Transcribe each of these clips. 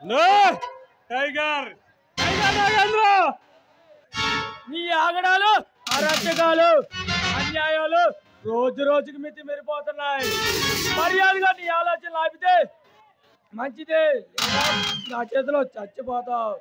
No tiger tiger Nagendra నీ ఆగడాలు అరాచకాలు అన్యాయాలు రోజు రోజుకి మితి మెరిపోతున్నాయి మర్యాదగా నీ ఆలోచనలు ఆపితే మంచిదే లేదా నా చేతిలో చచ్చిపోతావు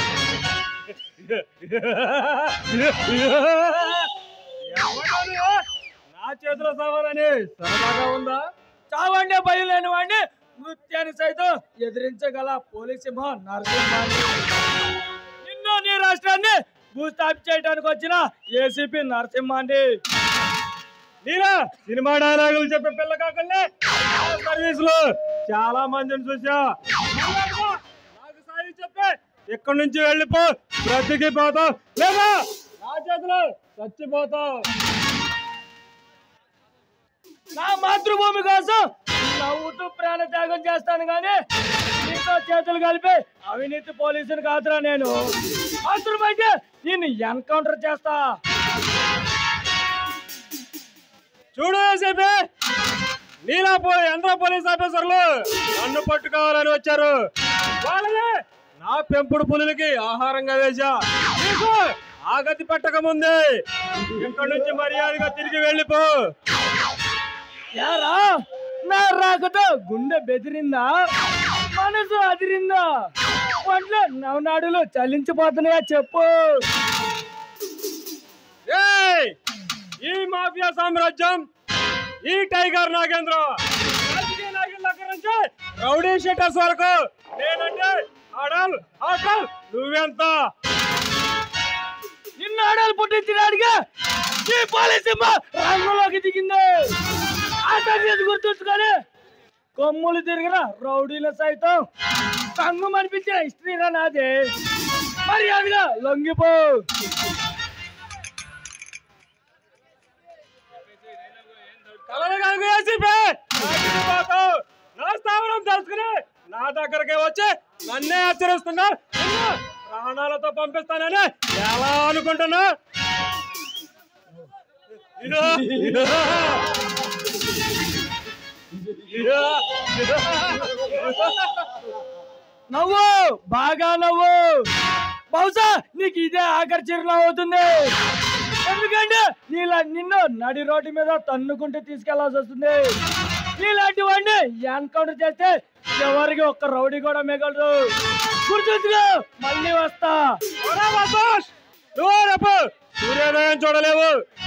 ఎవడను? నా చేతిలో సవాలని సరదాగా ఉందా చావండే భయం లేని వాడిని నృత్యాన్ని సైతం ఎదిరించగల పోలీస్ సింహం నరసింహాన్ని నిన్ను నీ రాష్ట్రాన్ని భూస్థాపి చేయడానికి వచ్చిన ఏసీపీ నరసింహాండి నీలా సినిమా డైలాగులు చెప్పే పిల్ల కాకుండా సర్వీస్ లో చాలా మందిని చూసా నాకు సాయి చెప్పే ఇక్కడి నుంచి వెళ్ళిపో బ్రతికిపోతావు లేదా నా చేతిలో చచ్చిపోతావు నా మాతృభూమి కోసం నవ్వుతూ ప్రాణ త్యాగం చేస్తాను కానీ నీతో చేతులు కలిపి అవినీతి పోలీసుని కాదురా నేను అవసరమైతే నేను ఎన్కౌంటర్ చేస్తా చూడు ఏసీపీ నీలా పో ఎందరో పోలీస్ ఆఫీసర్లు నన్ను పట్టుకోవాలని వచ్చారు వాళ్ళని నా పెంపుడు పులులకి ఆహారంగా వేశా నీకు ఆ గతి పెట్టక ముందే ఇక్కడి నుంచి మర్యాదగా తిరిగి వెళ్ళిపో యారా నా రాకతో గుండె బెదిరిందా మనసు అదిరిందా ఒంట్లో నవనాడులు చలించిపోతున్నాయా చెప్పు ఏయ్! ఈ మాఫియా సామ్రాజ్యం ఈ టైగర్ నాగేంద్ర రాజకీయ నాయకుల దగ్గర నుంచి రౌడీ షీటర్స్ వరకు నేనంటే ఆడల్ ఆటల్ నువ్వెంత నిన్న ఆడాలు పుట్టించడానికే ఈ పోలీస్ సింహ రంగంలోకి దిగింది ఆ సంగతి గుర్తుంచుకొని కొమ్ములు తిరిగిన రౌడీల సైతం కంగు అనిపించిన హిస్టరీగా నాది మర్యాదగా లొంగిపో కలలు కనుక ఏసీపీ పోతావు నా స్థావరం తెలుసుకుని నా దగ్గరకే వచ్చి నన్నే హెచ్చరిస్తున్నా నిన్ను ప్రాణాలతో పంపిస్తానని ఎలా అనుకుంటున్నా ఇదో, ఇదో. ఇదో, ఇదో. నవ్వు బాగా నవ్వు బహుశా నీకు ఇదే ఆఖరి చిరునవ్వు అవుతుంది ఎందుకంటే నీలా నిన్ను నడి రోడ్డు మీద తన్నుకుంటూ తీసుకెళ్లాల్సి వస్తుంది నీలాంటి వాడిని ఎన్కౌంటర్ చేస్తే ఎవరికి ఒక్క రౌడీ కూడా మిగలదు గుర్తుంచుకో మళ్ళీ వస్తా ఒరే బాబోష్! నువ్వు రేపు సూర్యోదయం చూడలేవు